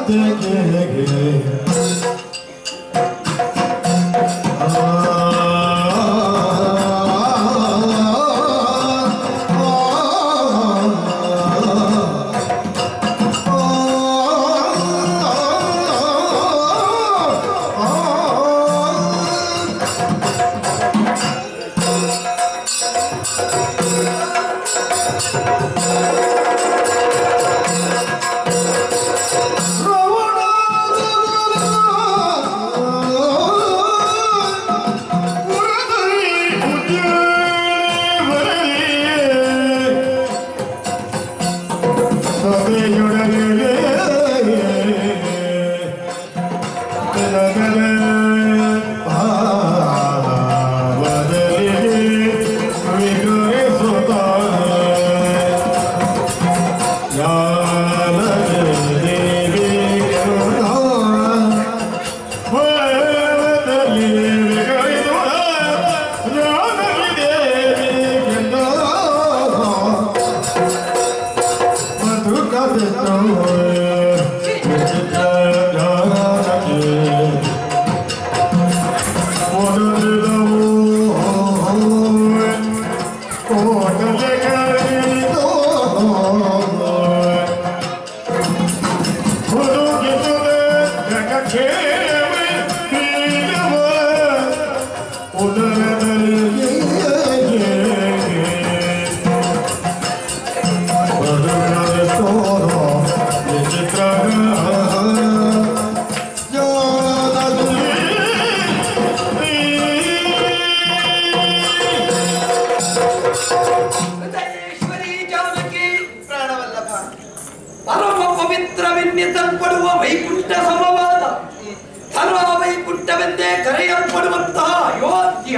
ಹೃದಯೇಶ್ವರಿ ಜಾನಕಿ ಪ್ರಾಣವಲ್ಲಭ ಪರಮ ಪವಿತ್ರವೆನ್ನಿಸಲ್ಪಡುವ ವೈಕುಂಠ ಸಮವಾದ ಧರ್ಮ ವೈಕುಂಠವೆಂದೇ ಕರೆಯಲ್ಪಡುವಂತಹ ಅಯೋಧ್ಯ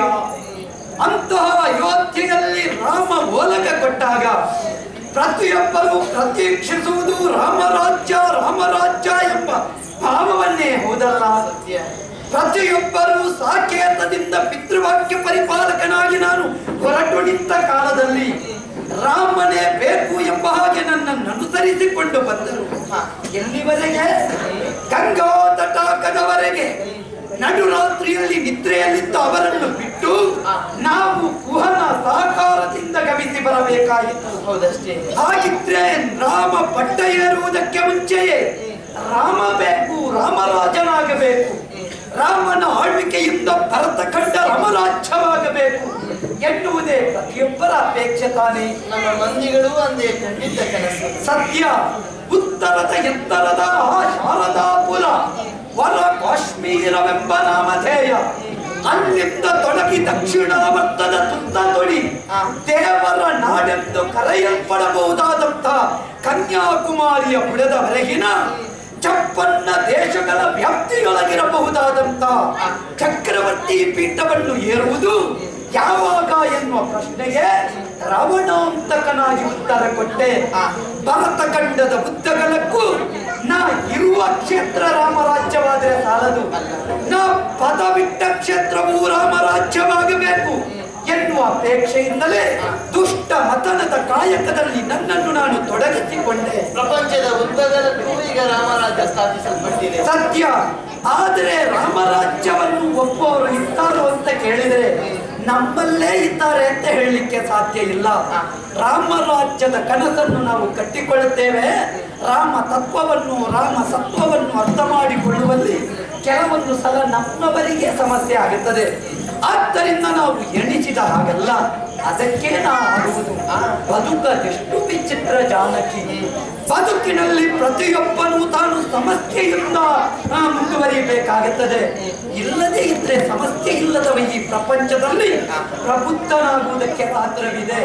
ಅಂತಹ ಅಯೋಧ್ಯೆಯಲ್ಲಿ ರಾಮ ಓಲಕ ಕೊಟ್ಟಾಗ ಪ್ರತಿಯೊಬ್ಬರೂ ಪ್ರತೀಕ್ಷಿಸುವುದು ರಾಮರಾಜ್ಯ ರಾಮರಾಜ್ಯ ಎಂಬ ಭಾವವನ್ನೇ ಹೌದಲ್ಲ ಸತ್ಯ ಪ್ರತಿಯೊಬ್ಬರೂ ಸಾಕೇತದಿಂದ ಪಿತೃವಾಕ್ಯ ಪರಿಪಾಲಕನಾಗಿ ನಾನು ಹೊರಟು ನಿಂತ ಕಾಲದಲ್ಲಿ ರಾಮನೇ ಬೇಕು ಎಂಬ ಹಾಗೆ ನನ್ನನ್ನು ಅನುಸರಿಸಿಕೊಂಡು ಬಂದರು ಹ. ಎಲ್ಲಿವರೆಗೆ ಗಂಗಾ ತಟಾಕದವರೆಗೆ ನಡುರಾತ್ರಿಯಲ್ಲಿ ನಿದ್ರೆಯಲ್ಲಿದ್ದ ಅವರನ್ನು ಬಿಟ್ಟು ನಾವು ಕುಹನ ಸಹಕಾರದಿಂದ ಗಮಿಸಿ ಬರಬೇಕಾಯಿತು ಹೌದಷ್ಟೇ ಹಾಗಿದ್ರೆ ರಾಮ ಪಟ್ಟ ಏರುವುದಕ್ಕೆ ಮುಂಚೆಯೇ ರಾಮ ಬೇಕು ರಾಮರಾಜನಾಗಬೇಕು ರಾಮನ ಆಳ್ವಿಕೆಯಿಂದ ಭರತ ಕಂಡ ರಾಮರಾಜ್ಯವಾಗಬೇಕು ಎನ್ನುವುದೇ ಪ್ರತಿಯೊಬ್ಬರ ಅಪೇಕ್ಷೆ ತಾನೇ ನಮ್ಮ ಮಂದಿಗಳು ಅಂದೇ ಕಂಡಿದ್ದ ಕನಸು ಸತ್ಯ ಉತ್ತರದ ಎತ್ತರದ ಆ ಶಾರದಾಪುರ ವರ ಕಾಶ್ಮೀರವೆಂಬ ನಾಮಧೇಯ ಅಲ್ಲಿಂದ ತೊಡಗಿ ದಕ್ಷಿಣಾವರ್ತದ ತುತ್ತ ತೊಡಿ ದೇವರ ನಾಡೆಂದು ಕರೆಯಲ್ಪಡಬಹುದಾದಂಥ ಕನ್ಯಾಕುಮಾರಿಯ ಬುಡದವರೆಗಿನ ಚಪ್ಪನ್ನ ದೇಶಗಳ ವ್ಯಾಪ್ತಿಯೊಳಗಿರಬಹುದಾದಂಥ ಚಕ್ರವರ್ತಿ ಪೀಠವನ್ನು ಏರುವುದು ಯಾವಾಗ ಎನ್ನುವ ಪ್ರಶ್ನೆಗೆ ರಾವಣಾಂತಕನಾಗಿ ಉತ್ತರ ಕೊಟ್ಟೆ ಭರತ ಖಂಡದ ಉದ್ದಗಲಕ್ಕೂ ನಾ ಇರುವ ಕ್ಷೇತ್ರ ರಾಮರಾಜ್ಯವಾದರೆ ಸಾಲದು ನಾ ಪದವಿಟ್ಟ ಕ್ಷೇತ್ರವೂ ರಾಮರಾಜ್ಯವಾಗಬೇಕು ಎನ್ನುವ ಅಪೇಕ್ಷೆಯಿಂದಲೇ ದುಷ್ಟ ಮತನದ ಕಾಯಕದಲ್ಲಿ ನನ್ನನ್ನು ನಾನು ತೊಡಗಿಸಿಕೊಂಡೆ ಪ್ರಪಂಚದ ಉದ್ದಗಲಕ್ಕೂ ಈಗ ರಾಮರಾಜ್ಯ ಸ್ಥಾಪಿಸಲ್ಪಟ್ಟಿದೆ ಸತ್ಯ ಆದರೆ ರಾಮರಾಜ್ಯವನ್ನು ಒಪ್ಪುವವರು ಇದ್ದಾರೋ ಅಂತ ಕೇಳಿದರೆ ನಮ್ಮಲ್ಲೇ ಇದ್ದಾರೆ ಅಂತ ಹೇಳಲಿಕ್ಕೆ ಸಾಧ್ಯ ಇಲ್ಲ ರಾಮರಾಜ್ಯದ ಕನಸನ್ನು ನಾವು ಕಟ್ಟಿಕೊಳ್ಳುತ್ತೇವೆ ರಾಮ ತತ್ವವನ್ನು ರಾಮ ಸತ್ವವನ್ನು ಅರ್ಥ ಮಾಡಿಕೊಳ್ಳುವಲ್ಲಿ ಕೆಲವೊಂದು ಸಲ ನಮ್ಮವರಿಗೆ ಸಮಸ್ಯೆ ಆಗುತ್ತದೆ ಆದ್ದರಿಂದ ನಾವು ಎಣಿಸಿದ ಹಾಗಲ್ಲ ಅದಕ್ಕೆ ನಾ ಆಗುವುದು ಬದುಕದೆಷ್ಟು ವಿಚಿತ್ರ ಜಾನಕಿ ಬದುಕಿನಲ್ಲಿ ಪ್ರತಿಯೊಬ್ಬನೂ ತಾನು ಸಮಸ್ಯೆಯಿಂದ ಆ, ಮುಂದುವರಿಯಬೇಕಾಗುತ್ತದೆ ಇಲ್ಲದೆ ಇದ್ರೆ ಸಮಸ್ಯೆ ಇಲ್ಲದವ ಈ ಪ್ರಪಂಚದಲ್ಲಿ ಪ್ರಬುದ್ಧನಾಗುವುದಕ್ಕೆ ಪಾತ್ರವಿದೆ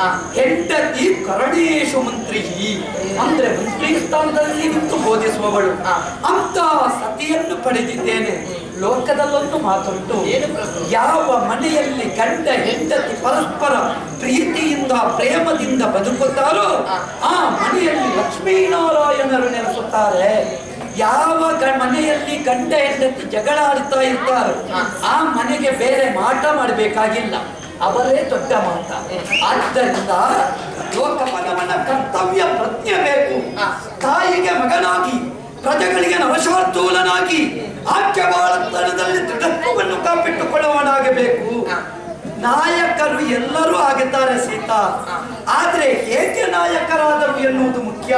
ಹೆಂಡತಿ ಕರಣೇಶು ಮಂತ್ರಿ ಅಂದ್ರೆ ಮಂತ್ರಿ ಸ್ಥಾನದಲ್ಲಿ ನಿಂತು ಬೋಧಿಸುವವಳು ಅಂತ ಸತಿಯನ್ನು ಪಡೆದಿದ್ದೇನೆ ಲೋಕದಲ್ಲೊಂದು ಮಾತುಂಟು ಏನು ಪ್ರಭು? ಯಾವ ಮನೆಯಲ್ಲಿ ಗಂಡ ಹೆಂಡತಿ ಪರಸ್ಪರ ಪ್ರೀತಿಯಿಂದ ಪ್ರೇಮದಿಂದ ಬದುಕುತ್ತಾರೋ ಆ ಮನೆಯಲ್ಲಿ ಲಕ್ಷ್ಮೀನಾರಾಯಣರು ನೆಲೆಸುತ್ತಾರೆ ಯಾವ ಗ- ಮನೆಯಲ್ಲಿ ಗಂಡ ಹೆಂಡತಿ ಜಗಳ ಆಡ್ತಾ ಇರ್ತಾರೋ ಆ ಮನೆಗೆ ಬೇರೆ ಮಾಟ ಮಾಡಬೇಕಾಗಿಲ್ಲ ಅವರೇ ದೊಡ್ಡ ಮಾಟ ಆದ್ದರಿಂದ ಲೋಕಪದವನ ಕರ್ತವ್ಯ ಪ್ರಜ್ಞೆ ಬೇಕು ತಾಯಿಗೆ ಮಗನಾಗಿ ಪ್ರಜೆಗಳಿಗೆ ನವಶಾರ್ಥೂಲನಾಗಿ ಆಜ್ಞವಾಳತನದಲ್ಲಿ ದೃಢತ್ವವನ್ನು ಕಾಪಿಟ್ಟುಕೊಳ್ಳುವನಾಗಬೇಕು ನಾಯಕರು ಎಲ್ಲರೂ ಆಗುತ್ತಾರೆ ಸೀತಾ ಆದ್ರೆ ಹೇಗೆ ನಾಯಕರಾದರು ಎನ್ನುವುದು ಮುಖ್ಯ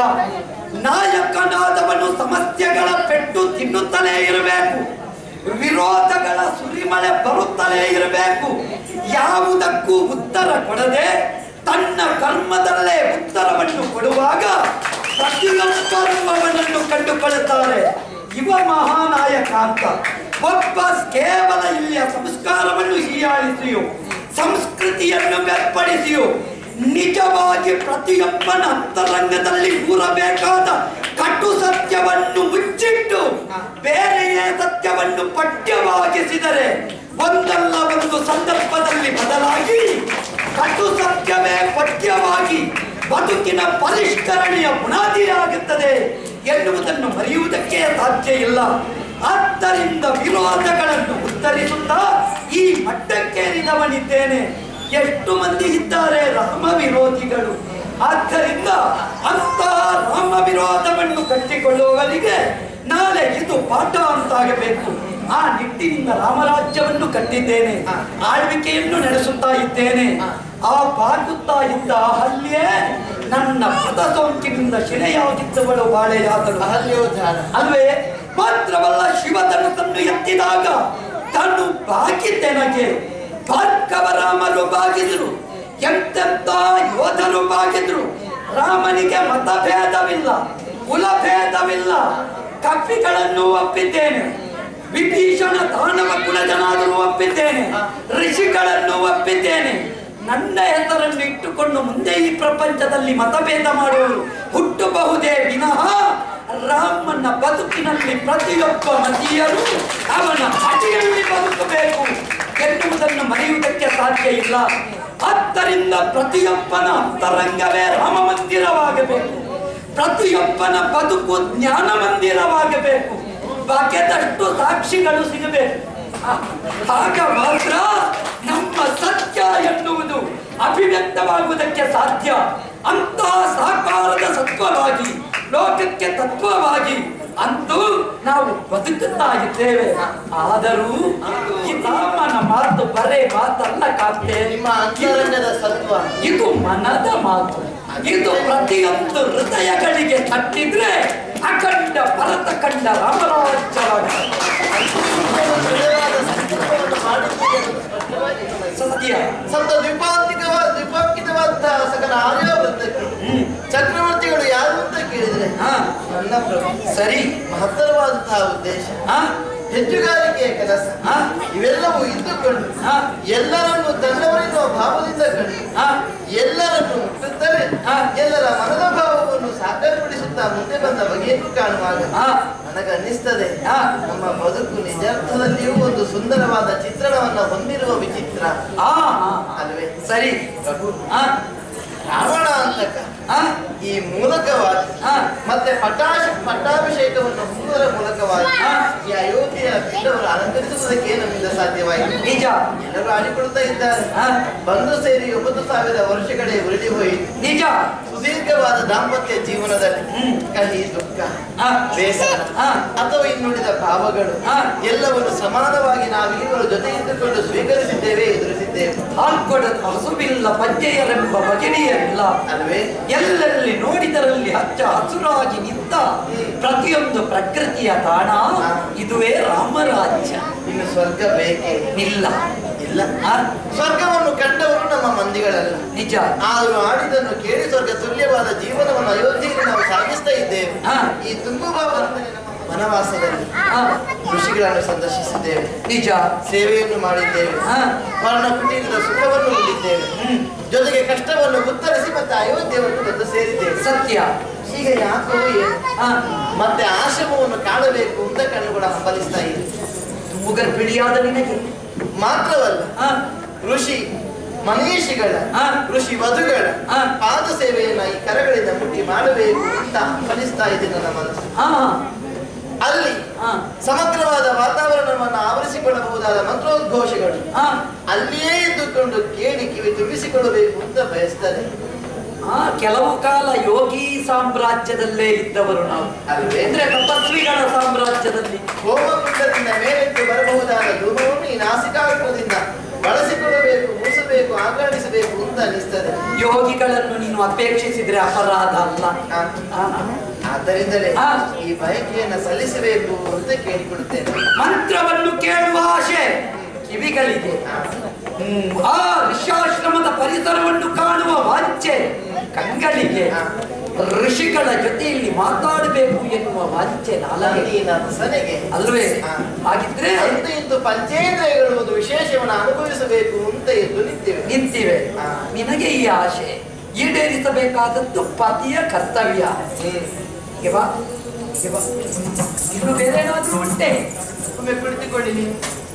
ನಾಯಕನಾದವನು ಸಮಸ್ಯೆಗಳ ಪೆಟ್ಟು ತಿನ್ನುತ್ತಲೇ ಇರಬೇಕು ವಿರೋಧಗಳ ಸುರಿಮಳೆ ಬರುತ್ತಲೇ ಇರಬೇಕು ಯಾವುದಕ್ಕೂ ಉತ್ತರ ಕೊಡದೆ ತನ್ನ ಕರ್ಮದಲ್ಲೇ ಉತ್ತರವನ್ನು ಕೊಡುವಾಗ ಪ್ರತಿಯೊಬ್ಬರು ಅವನನ್ನು ಕಂಡುಕೊಳ್ಳುತ್ತಾರೆ ಇವ ಮಹಾನಾಯಕ ಅಂತ ಒಬ್ಬ ಕೇವಲ ಇಲ್ಲಿಯ ಸಂಸ್ಕಾರವನ್ನು ಹೀಯಾಳಿಸಿಯು ಸಂಸ್ಕೃತಿಯನ್ನು ಬೇರ್ಪಡಿಸಿಯು ನಿಜವಾಗಿ ಪ್ರತಿಯೊಬ್ಬನ ಅಂತರಂಗದಲ್ಲಿ ಕೂರಬೇಕಾದ ಕಟು ಸತ್ಯವನ್ನು ಮುಚ್ಚಿಟ್ಟು ಬೇರೆಯೇ ಸತ್ಯವನ್ನು ಪಠ್ಯವಾಗಿಸಿದರೆ ಒಂದಲ್ಲ ಒಂದು ಸಂದರ್ಭದಲ್ಲಿ ಬದಲಾಗಿ ಕಟು ಸತ್ಯವೇ ಪಠ್ಯವಾಗಿ ಬದುಕಿನ ಪರಿಷ್ಕರಣೆಯ ಬುನಾದಿಯಾಗುತ್ತದೆ ಎನ್ನುವುದನ್ನು ಮರೆಯುವುದಕ್ಕೆ ಸಾಧ್ಯ ಇಲ್ಲ ಆದ್ದರಿಂದ ವಿರೋಧಗಳನ್ನು ಉತ್ತರಿಸುತ್ತಾ ಈ ಮಟ್ಟಕ್ಕೇರಿದವನಿದ್ದೇನೆ ಎಷ್ಟು ಮಂದಿ ಇದ್ದಾರೆ ರಾಮ ವಿರೋಧಿಗಳು ಆದ್ದರಿಂದ ಅಂತಹ ರಾಮ ವಿರೋಧವನ್ನು ಕಟ್ಟಿಕೊಳ್ಳುವವರಿಗೆ ನಾಳೆ ಇದು ಪಾಠ ಅಂತಾಗಬೇಕು ಆ ನಿಟ್ಟಿನಿಂದ ರಾಮರಾಜ್ಯವನ್ನು ಕಟ್ಟಿದ್ದೇನೆ ಆಳ್ವಿಕೆಯನ್ನು ನಡೆಸುತ್ತಾ ಇದ್ದೇನೆ ಆ ಬಾಗುತ್ತಾ ಇದ್ದ ಅಹಲ್ಯೆ ನನ್ನ ಪದ ಸೋಂಕಿನಿಂದ ಶಿಲೆಯಾಗಿದ್ದವಳು ಬಾಳೆಯಾದಳು ಅಹಲ್ಯೋದ್ಧಾರ ಅಲ್ವೇ ಮಾತ್ರವಲ್ಲ ಶಿವಧನುತನ್ನು ಎತ್ತಿದಾಗ ತಾನು ಬಾಗಿದ್ದೆನಗೆ ಭಾರ್ಗವ ರಾಮರು ಬಾಗಿದ್ರು ಎಂತೆಂತ ಯೋಧರು ಬಾಗಿದ್ರು ರಾಮನಿಗೆ ಮತಭೇದವಿಲ್ಲ ಕುಲಭೇದವಿಲ್ಲ ಕಪಿಗಳನ್ನು ಒಪ್ಪಿದ್ದೇನೆ ವಿಭೀಷಣ ದಾನವ ಕುಲಜನಾದರೂ ಒಪ್ಪಿದ್ದೇನೆ ಋಷಿಗಳನ್ನು ಒಪ್ಪಿದ್ದೇನೆ ನನ್ನ ಹೆಸರನ್ನು ಇಟ್ಟುಕೊಂಡು ಮುಂದೆ ಈ ಪ್ರಪಂಚದಲ್ಲಿ ಮತಭೇದ ಮಾಡುವವರು ಹುಟ್ಟಬಹುದೇ ವಿನಃ ರಾಮನ ಬದುಕಿನಲ್ಲಿ ಪ್ರತಿಯೊಬ್ಬ ಮತೀಯರು ಅವನ ಅಡಿಯಲ್ಲಿ ಬದುಕಬೇಕು ಎನ್ನುವುದನ್ನು ಮರೆಯುವುದಕ್ಕೆ ಸಾಧ್ಯ ಇಲ್ಲ ಆದ್ದರಿಂದ ಪ್ರತಿಯೊಬ್ಬನ ಅಂತರಂಗವೇ ರಾಮ ಮಂದಿರವಾಗಬೇಕು ಪ್ರತಿಯೊಬ್ಬನ ಬದುಕು ಜ್ಞಾನ ಮಂದಿರವಾಗಬೇಕು ಬಗೆದಷ್ಟು ಸಾಕ್ಷಿಗಳು ಸಿಗಬೇಕು ಆಗ ಮಾತ್ರ ನಮ್ಮ ಸತ್ಯ ಎನ್ನುವುದು ಅಭಿವ್ಯಕ್ತವಾಗುವುದಕ್ಕೆ ಸಾಧ್ಯ ಅಂತಹ ಸಾಕಾರದ ಸತ್ವವಾಗಿ ಲೋಕಕ್ಕೆ ತತ್ವವಾಗಿ ಅಂತೂ ನಾವು ಬದುಕುತ್ತಾ ಇದ್ದೇವೆ ಆದರೂ ಈ ರಾಮನ ಮಾತು ಬರೇ ಮಾತಲ್ಲ ಕಾಪ್ತೆ ನಿಮ್ಮ ಅಂತರಂಗದ ಸತ್ವ ಇದು ಮನದ ಮಾತು ಇದು ಪ್ರತಿಯೊಂದು ಹೃದಯಗಳಿಗೆ ತಟ್ಟಿದ್ರೆ ಅಖಂಡ ಭರತ ಕಂಡ ರಾಮರಾಜ್ಯವಾಗ ನಿಜವಾದ ಸಂಕಲ್ಪವನ್ನು ಮಾಡಿದ್ದೀರಿ ಎಂದು ಸ್ಪಷ್ಟವಾಗಿ ನಮಗೆ ಸತ್ಯ ಸ್ವಲ್ಪ ದ್ವಿಪಾಂತಿಕವಾದ ದ್ವಿಪಾಂಕಿತವಾದಂತಹ ಸಕಲ ಆರ್ಯಾವೃತ್ತಕ್ಕೆ ಚಕ್ರವರ್ತಿಗಳು ಯಾರು ಅಂತ ಕೇಳಿದ್ರೆ ಹಾ ನನ್ನ ಪ್ರಭು ಸರಿ ಮಹತ್ತರವಾದಂತಹ ಉದ್ದೇಶ ಹಾ ಹೆಚ್ಚುಗಾರಿಕೆಯ ಕೆಲಸ ಹಾ ಇವೆಲ್ಲವೂ ಇದ್ದುಕೊಂಡು ಹಾ ಎಲ್ಲರನ್ನು ತನ್ನವರೆನ್ನುವ ಭಾವದಿಂದ ಕಂಡು ಹಾ ಎಲ್ಲರನ್ನು ಮುಟ್ಟುತ್ತಲೇ ಹಾ. ಎಲ್ಲರ ಮನದ ಭಾವವನ್ನು ಸಾಕಾರಪಡಿಸುತ್ತಾ ಮುಂದೆ ಬಂದ ಬಗೆಯನ್ನು ಕಾಣುವಾಗ ಹಾ ನನಗನ್ನಿಸ್ತದೆ ಹಾ. ನಮ್ಮ ಬದುಕು ನಿಜಾರ್ಥದಲ್ಲಿಯೂ ಒಂದು ಸುಂದರವಾದ ಚಿತ್ರಣವನ್ನ ಹೊಂದಿರುವ ವಿಚಿತ್ರ ಹಾ ಹಾ ಅಲ್ವೇ ಸರಿ ಪ್ರಭು ಹಾ ರಾವಣ ಅಂತಕ ಹಾ ಈ ಮೂಲಕವಾಗಿ ಹಾ ಮತ್ತೆ ಪಟಾಶ ಪಟ್ಟಾಭಿಷೇಕವನ್ನು ಹೊಂದುವುದರ ಮೂಲಕವಾಗಿ ಹಾ. ಈ ಅಯೋಧ್ಯೆಯ ಪಿಂಡವನ್ನು ಅಲಂಕರಿಸುವುದಕ್ಕೆ ನಮ್ಮಿಂದ ಸಾಧ್ಯವಾಯಿತು ನಿಜ ಎಲ್ಲರೂ ಆಡಿಕೊಳ್ಳುತ್ತಾ ಇದ್ದಾರೆ ಹಾ ಬಂದು ಸೇರಿ ಒಂಬತ್ತು ಸಾವಿರ ವರ್ಷಗಳೇ ಉರುಳಿ ಹೋಯಿತು ನಿಜ ಸುದೀರ್ಘವಾದ ದಾಂಪತ್ಯ ಜೀವನದಲ್ಲಿ ಹ್ಮ್. ಕಹಿ ದುಃಖ ಹಾ ಬೇಸರ ಹಾ. ಅಥವಾ ಇನ್ನುಳಿದ ಭಾವಗಳು ಹಾ. ಎಲ್ಲವನ್ನು ಸಮಾನವಾಗಿ ನಾವಿಬ್ಬರು ಜೊತೆ ಇದ್ದುಕೊಂಡು ಸ್ವೀಕರಿಸಿದ್ದೇವೆ ಎದುರಿಸಿದ್ದೇವೆ ಹಾಲ್ಕೊಡದ ಹಸುವಿಲ್ಲ ಪಂಜೆಯರೆಂಬ ಭಗಿನಿಯರಿಲ್ಲ ಅಲ್ವೇ ಎಲ್ಲೆಲ್ಲಿ ನೋಡಿದರಲ್ಲಿ ಹಚ್ಚ ಹಸುರಾಗಿ ನಿಂತ ಪ್ರತಿಯೊಂದು ಪ್ರಕೃತಿಯ ತಾಣ ಇದುವೇ ರಾಮರಾಜ್ಯ ಇನ್ನು ಸ್ವರ್ಗ ಬೇಕೇ ಇಲ್ಲ ಇಲ್ಲ ಆ, ಸ್ವರ್ಗವನ್ನು ಕಂಡವರು ನಮ್ಮ ಮಂದಿಗಳಲ್ಲ ನಿಜ ಆದರೂ ಆಡಿದನ್ನು ಕೇಳಿ ಸ್ವರ್ಗ ತುಲ್ಯವಾದ ಜೀವನವನ್ನು ಅಯೋಧ್ಯೆಯಲ್ಲಿ ನಾವು ಸಾಗಿಸ್ತಾ ಇದ್ದೇವೆ ಹಾ. ಈ ತುಂಬುಬಾಬರದಲ್ಲಿ ನಮ್ಮ ವನವಾಸದಲ್ಲಿ ಆ, ಋಷಿಗಳನ್ನು ಸಂದರ್ಶಿಸಿದ್ದೇವೆ ನಿಜ ಸೇವೆಯನ್ನು ಮಾಡಿದ್ದೇವೆ ಹಾ ವರ್ಣ ಕುಟೀರದ ಸುಖವನ್ನು ಉಂಡಿದ್ದೇವೆ ಹ್ಮ್ ಜೊತೆಗೆ ಕಷ್ಟವನ್ನು ಉತ್ತರಿಸಿ ಮತ್ತೆ ಅಯೋಧ್ಯೆಯನ್ನು ಬಂದು ಸೇರಿದ್ದೇವೆ ಸತ್ಯ ಈಗ ಯಾಕೋ ಏನು ಆ, ಮತ್ತೆ ಆಶ್ರಮವನ್ನು ಕಾಣಬೇಕು ಅಂತ ಕಣ್ಣು ಕೂಡ ಹಂಬಲಿಸ್ತಾ ಇದೆ ತುಂಬುಗರ್ ಪಿಡಿಯಾದ ನಿನಗೆ ಮಾತ್ರವಲ್ಲ ಆ, ಋಷಿ ಮನೀಷಿಗಳ ಆ. ಋಷಿ ವಧುಗಳ ಆ. ಪಾದ ಸೇವೆಯನ್ನ ಈ ಕರಗಳಿಂದ ಮುಟ್ಟಿ ಮಾಡಬೇಕು ಅಂತ ಹಂಬಲಿಸ್ತಾ ಇದೆ ನನ್ನ ಮನಸ್ಸು ಆ, ಅಲ್ಲಿ ಆ, ಸಮಗ್ರವಾದ ವಾತಾವರಣವನ್ನು ಆವರಿಸಿಕೊಳ್ಳಬಹುದಾದ ಮಂತ್ರೋದ್ಘೋಷಗಳು ಆ, ಅಲ್ಲಿಯೇ ಇದ್ದುಕೊಂಡು ಕೇಳಿ ಕಿವಿ ತುಂಬಿಸಿಕೊಳ್ಳಬೇಕು ಅಂತ ಬಯಸ್ತಾರೆ ಆ ಕೆಲವು ಕಾಲ ಯೋಗಿ ಸಾಮ್ರಾಜ್ಯದಲ್ಲೇ ಇದ್ದವರು ನಾವು ಅಲ್ವೇ? ಅಂದ್ರೆ ತಪಸ್ವಿಗಳ ಸಾಮ್ರಾಜ್ಯದಲ್ಲಿ ಹೋಮಕುಂಡದಿಂದ ಮೇಲೆದ್ದು ಬರಬಹುದಾದ ಧೂಮವನ್ನು ಈ ನಾಸಿಕಾಗ್ರದಿಂದ ಬಳಸಿಕೊಳ್ಳಬೇಕು ಮೂಸಬೇಕು ಆಕ್ರಮಿಸಬೇಕು ಅಂತ ಅನಿಸ್ತದೆ ಯೋಗಿಗಳನ್ನು ನೀನು ಅಪೇಕ್ಷಿಸಿದ್ರೆ ಅಪರಾಧ ಅಲ್ಲ ಆ, ಆ, ಆದ್ದರಿಂದಲೇ ಆ. ಈ ಬಯಕೆಯನ್ನ ಸಲ್ಲಿಸಬೇಕು ಅಂತ ಕೇಳಿಕೊಡುತ್ತೇನೆ ಮಂತ್ರವನ್ನು ಕೇಳುವ ಆಶೆ ಕಿವಿಗಳಿಗೆ ಹ್ಮ್, ಆ ಋಷ್ಯಾಶ್ರಮದ ಪರಿಸರವನ್ನು ಕಾಣುವ ವಾಂಛೆ ಕಂಗಳಿಗೆ ಋಷಿಗಳ ಜೊತೆಯಲ್ಲಿ ಮಾತಾಡಬೇಕು ಎನ್ನುವ ವಾಂಛೆ ನಾಲಗೆ ನೀನ ಸನೆಗೆ ಅಲ್ವೇ ಆ. ಹಾಗಿದ್ರೆ ಅಂತೂ ಇಂತು ಪಂಚೇಂದ್ರಿಯಗಳು ಒಂದು ವಿಶೇಷವನ್ನು ಅನುಭವಿಸಬೇಕು ಅಂತ ಎದ್ದು ನಿಂತಿವೆ ನಿಂತಿವೆ ಆ. ನಿನಗೆ ಈ ಆಶೆ ಈಡೇರಿಸಬೇಕಾದದ್ದು ಪತಿಯ ಕರ್ತವ್ಯ ಹೀಗೆ ಬಾ ಹೀಗೆ ಬಾ ಇನ್ನು ಬೇರೆ ಏನಾದ್ರೂ ಉಂಟೆ ಒಮ್ಮೆ ಕುಳಿತುಕೊಳ್ಳಿ ನೀವು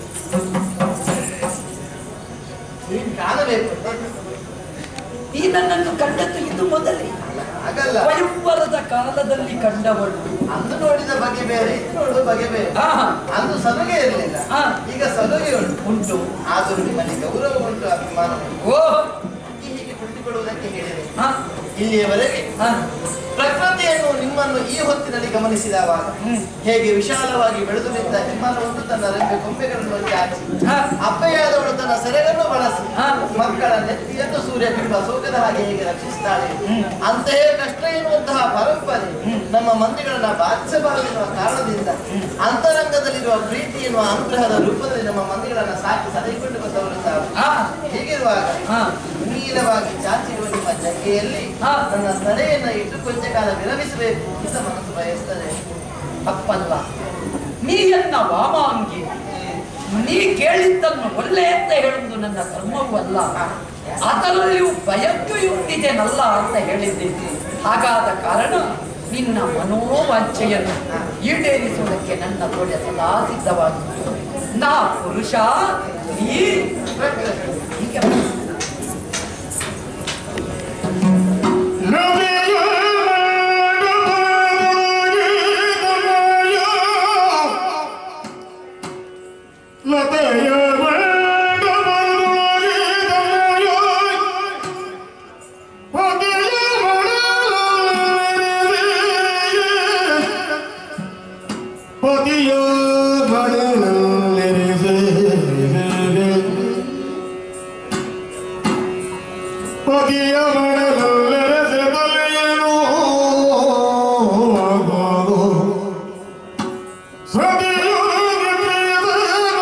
ನೀನ್ ಕಾಣಬೇಕು ಈ ನನ್ನನ್ನು ಕಂಡದ್ದು ಇದು ಮೊದಲೇ ಹಾಗಲ್ಲ ಸ್ವಯಂವರದ ಕಾಲದಲ್ಲಿ ಕಂಡವಳು ಅಂದು ನೋಡಿದ ಬಗೆ ಬೇರೆ ಇದು ನೋಡುವ ಬಗೆ ಬೇರೆ ಆ, ಅಂದು ಸಲುಗೆ ಇರಲಿಲ್ಲ ಆ. ಈಗ ಸಲುಗೆ ಉಂಟು ಉಂಟು ಆದರೂ ನಿಮ್ಮಲ್ಲಿ ಗೌರವ ಉಂಟು ಅಭಿಮಾನ ಉಂಟು ಓ ಈ ಹೀಗೆ ಕುಳಿತುಕೊಳ್ಳುವುದಕ್ಕೆ ಹೇಳಿದೆ ಆ, ಇಲ್ಲಿಯವರೆಗೆ ಆ, ಪ್ರಕೃತಿಯನ್ನು ನಿಮ್ಮನ್ನು ಈ ಹೊತ್ತಿನಲ್ಲಿ ಗಮನಿಸಿದವಾಗ ಹ್ಮ್. ಹೇಗೆ ವಿಶಾಲವಾಗಿ ಬೆಳೆದು ನಿಂತ ಹಿಮನವನ್ನು ತನ್ನ ರೆಂಬೆ ಕೊಂಬೆಗಳನ್ನು ಚಾಚಿ ಆ, ಅಪ್ಪೆಯಾದವಳು ತನ್ನ ಸೆರೆಗಳನ್ನು ಬಳಸಿ ಹಾ. ಮಕ್ಕಳ ನೆತ್ತಿಯನ್ನು ಸೂರ್ಯ ಬಿಂಬ ಸೋಕದ ಹಾಗೆ ಹೇಗೆ ರಕ್ಷಿಸ್ತಾಳೆ ಹ್ಮ್. ಅಂತೆಯೇ ಕಷ್ಟ ಎನ್ನುವಂತಹ ಪರಂಪರೆ ಹ್ಮ್. ನಮ್ಮ ಮಂದಿಗಳನ್ನ ಬಾಧಿಸಬಾರದೆನ್ನುವ ಕಾರಣದಿಂದ ಅಂತರಂಗದಲ್ಲಿರುವ ಪ್ರೀತಿ ಎನ್ನುವ ಅನುಗ್ರಹದ ರೂಪದಲ್ಲಿ ನಮ್ಮ ಮಂದಿಗಳನ್ನ ಸಾಕಿ ಸಲಹಿಕೊಂಡು ಬಂದವರು ತಾವು ಆ, ಹೀಗಿರುವಾಗ ಆ, ನೀಲವಾಗಿ ಚಾಚಿರುವ ನಿಮ್ಮ ಜಗ್ಗೆಯಲ್ಲಿ ಹಾ. ನನ್ನ ತಲೆಯನ್ನ ಇಟ್ಟು ಕೊಂಚ ಕಾಲ ವಿರಮಿಸಬೇಕು ಅಂತ ಮನಸ್ಸು ಬಯಸ್ತದೆ ತಪ್ಪಲ್ಲ ನೀ ಎನ್ನ ವಾಮಾಂಗಿ ನೀ ಕೇಳಿದ್ದನ್ನು ಒಳ್ಳೆ ಅಂತ ಹೇಳುವುದು ನನ್ನ ಧರ್ಮವೂ ಅಲ್ಲ ಅದರಲ್ಲಿಯೂ ಬಯಕೆಯುಂಟಿದೆನಲ್ಲ ಅಂತ ಹೇಳಿದ್ದೀನಿ ಹಾಗಾದ ಕಾರಣ ನಿನ್ನ ಮನೋವಾಂಛೆಯನ್ನು ಈಡೇರಿಸುವುದಕ್ಕೆ ನನ್ನ ತೊಡೆ ಸದಾ ಸಿದ್ಧವಾಗಿತ್ತು ನಾ ಪುರುಷ ನೀ ಹೀಗೆ ಪತಿಯ ಮನದಲ್ಲರಸೆ ಬಲೆಯನು ಸತಿಯೋಗಿ ಪ್ರಿಯದನು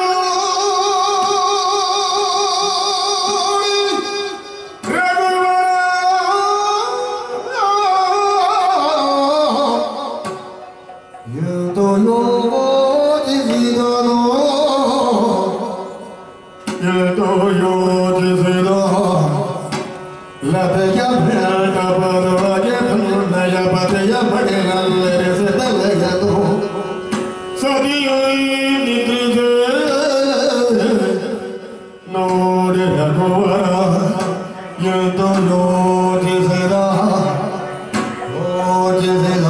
ರಘುವರ ಎಂದೋ ಯೋಜಿಸಿದನು ಎಂದೋ ಯೋಜಿಸಿದ ಲತೆಯ ಬೇಡ ಬರುವಗೆ ದುನ್ನಯ ಪತೆಯ ಬಡಿನಲ್ಲರಿಸಿ ತಲೆಯನು ಸದಿಯೈ ನಿದ್ರಿಸೆ ನೋಡಿ ರಘುವರ ಎಂದು ಯೋಜಿಸಿದ ಯೋಜಿಸಿದ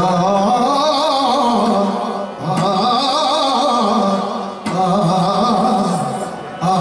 ಆ, ಆ, ಆ,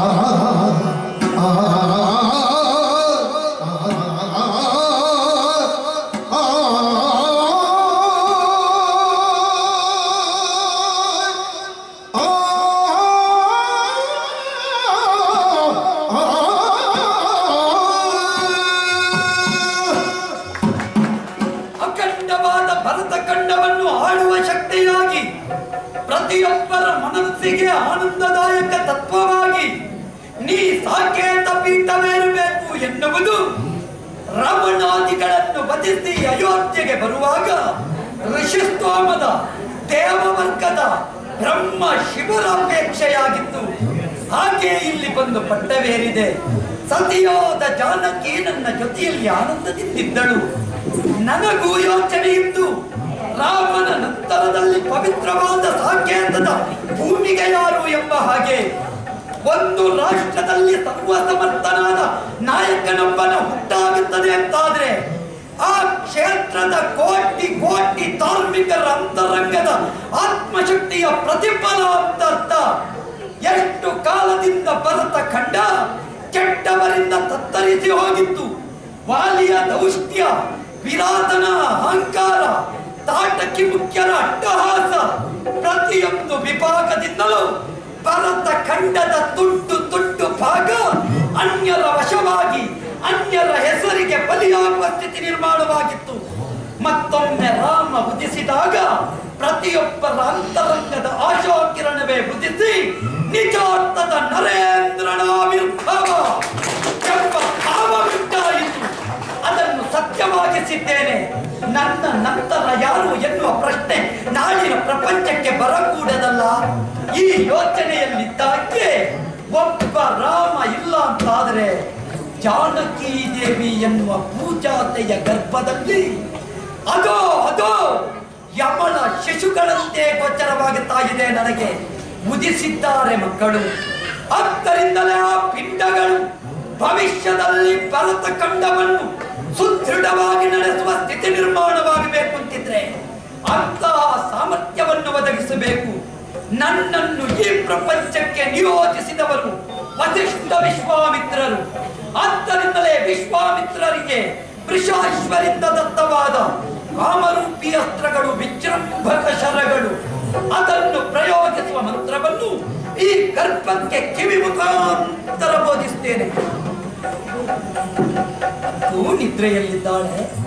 ಅಖಂಡವಾದ ಭರತ ಖಂಡವನ್ನು ಆಳುವ ಶಕ್ತಿಯಾಗಿ ಪ್ರತಿಯೊಬ್ಬರ ಮನಸ್ಸಿಗೆ ಆನಂದದಾಯಕ ತತ್ವವಾಗಿ ನೀ ಸಾಕೇತ ಪೀಠವೇರಬೇಕು ಎನ್ನುವುದು ರಾವಣಾದಿಗಳನ್ನು ವಧಿಸಿ ಅಯೋಧ್ಯೆಗೆ ಬರುವಾಗ ಋಷಿಸ್ತೋಮದ ದೇವವರ್ಗದ ಬ್ರಹ್ಮ ಶಿವರ ಅಪೇಕ್ಷೆಯಾಗಿತ್ತು ಹಾಗೆ ಇಲ್ಲಿ ಬಂದು ಪಟ್ಟವೇರಿದೆ ಸತಿಯಾದ ಜಾನಕಿ ನನ್ನ ಜೊತೆಯಲ್ಲಿ ಆನಂದದಿಂದಿದ್ದಳು ನನಗೂ ಯೋಚನೆ ಇತ್ತು ರಾಮನ ನಂತರದಲ್ಲಿ ಪವಿತ್ರವಾದ ಸಾಕೇತದ ಭೂಮಿಗೆ ಯಾರು ಎಂಬ ಹಾಗೆ ಒಂದು ರಾಷ್ಟ್ರದಲ್ಲಿ ಸರ್ವಸಮರ್ಥನಾದ ನಾಯಕನೊಬ್ಬನ ಹುಟ್ಟಾಗುತ್ತದೆ ಅಂತಾದ್ರೆ ಆ ಕ್ಷೇತ್ರದ ಕೋಟಿ ಕೋಟಿ ಧಾರ್ಮಿಕರ ಅಂತರಂಗದ ಆತ್ಮಶಕ್ತಿಯ ಪ್ರತಿಫಲ ಅಂತ ಅರ್ಥ ಎಷ್ಟು ಕಾಲದಿಂದ ಭರತ ಖಂಡ ಕೆಟ್ಟವರಿಂದ ತತ್ತರಿಸಿ ಹೋಗಿತ್ತು ವಾಲಿಯ ದೌಷ್ಟ್ಯ ವಿರಾತನ ಅಹಂಕಾರ ತಾಟಕಿ ಮುಖ್ಯರ ಅಟ್ಟಹಾಸ ಪ್ರತಿಯೊಂದು ವಿಭಾಗದಿಂದಲೂ ಭರತ ಖಂಡದ ತುಂಡು ತುಂಡು ಭಾಗ ಅನ್ಯರ ವಶವಾಗಿ ಅನ್ಯರ ಹೆಸರಿಗೆ ಬಲಿಯಾಗುವ ಸ್ಥಿತಿ ನಿರ್ಮಾಣವಾಗಿತ್ತು ಮತ್ತೊಮ್ಮೆ ರಾಮ ಉದಿಸಿದಾಗ ಪ್ರತಿಯೊಬ್ಬರ ಅಂತರಂಗದ ಆಶಾಕಿರಣವೇ ಉದಿಸಿ ನಿಜಾರ್ಥದ ನರೇಂದ್ರನಾವಿರ್ಭಾವ ಎಂಬ ಭಾವವುಂಟಾಯಿತು ಅದನ್ನು ಸತ್ಯವಾಗಿಸಿದ್ದೇನೆ ನನ್ನ ನಂತರ ಯಾರು ಎನ್ನುವ ಪ್ರಶ್ನೆ ನಾಳಿನ ಪ್ರಪಂಚಕ್ಕೆ ಬರಕೂಡದಲ್ಲ ಈ ಯೋಚನೆಯಲ್ಲಿದ್ದಾಗೆ ಒಬ್ಬ ರಾಮ ಇಲ್ಲ ಅಂತಾದರೆ ಜಾನಕಿ ದೇವಿ ಎನ್ನುವ ಪೂಜಾತೆಯ ಗರ್ಭದಲ್ಲಿ ಅದೋ ಅದೋ ಯಮನ ಶಿಶುಗಳಂತೆ ಗೋಚರವಾಗುತ್ತಾ ಇದೆ ನನಗೆ ಉದಿಸಿದ್ದಾರೆ ಮಕ್ಕಳು ಆದ್ದರಿಂದಲೇ ಆ ಪಿಂಡಗಳು ಭವಿಷ್ಯದಲ್ಲಿ ಭರತ ಖಂಡವನ್ನು ಸುದೃಢವಾಗಿ ನಡೆಸುವ ಸ್ಥಿತಿ ನಿರ್ಮಾಣವಾಗಬೇಕು ಅಂತಿದ್ರೆ ಅಂತಹ ಸಾಮರ್ಥ್ಯವನ್ನು ಒದಗಿಸಬೇಕು ನನ್ನನ್ನು ಈ ಪ್ರಪಂಚಕ್ಕೆ ನಿಯೋಜಿಸಿದವರು ವಸಿಷ್ಠ ವಿಶ್ವಾಮಿತ್ರರು ಆದ್ದರಿಂದಲೇ ವಿಶ್ವಾಮಿತ್ರರಿಗೆ ವೃಷಾಶ್ವರಿಂದ ದತ್ತವಾದ ಕಾಮರೂಪಿ ಅಸ್ತ್ರಗಳು ವಿಜೃಂಭಕ ಶರಗಳು ಅದನ್ನು ಪ್ರಯೋಗಿಸುವ ಮಂತ್ರವನ್ನು ಈ ಗರ್ಭಕ್ಕೆ ಕಿವಿ ಮುಖಾಂತರ ಬೋಧಿಸ್ತೇನೆ ಅದು ನಿದ್ರೆಯಲ್ಲಿದ್ದಾಳೆ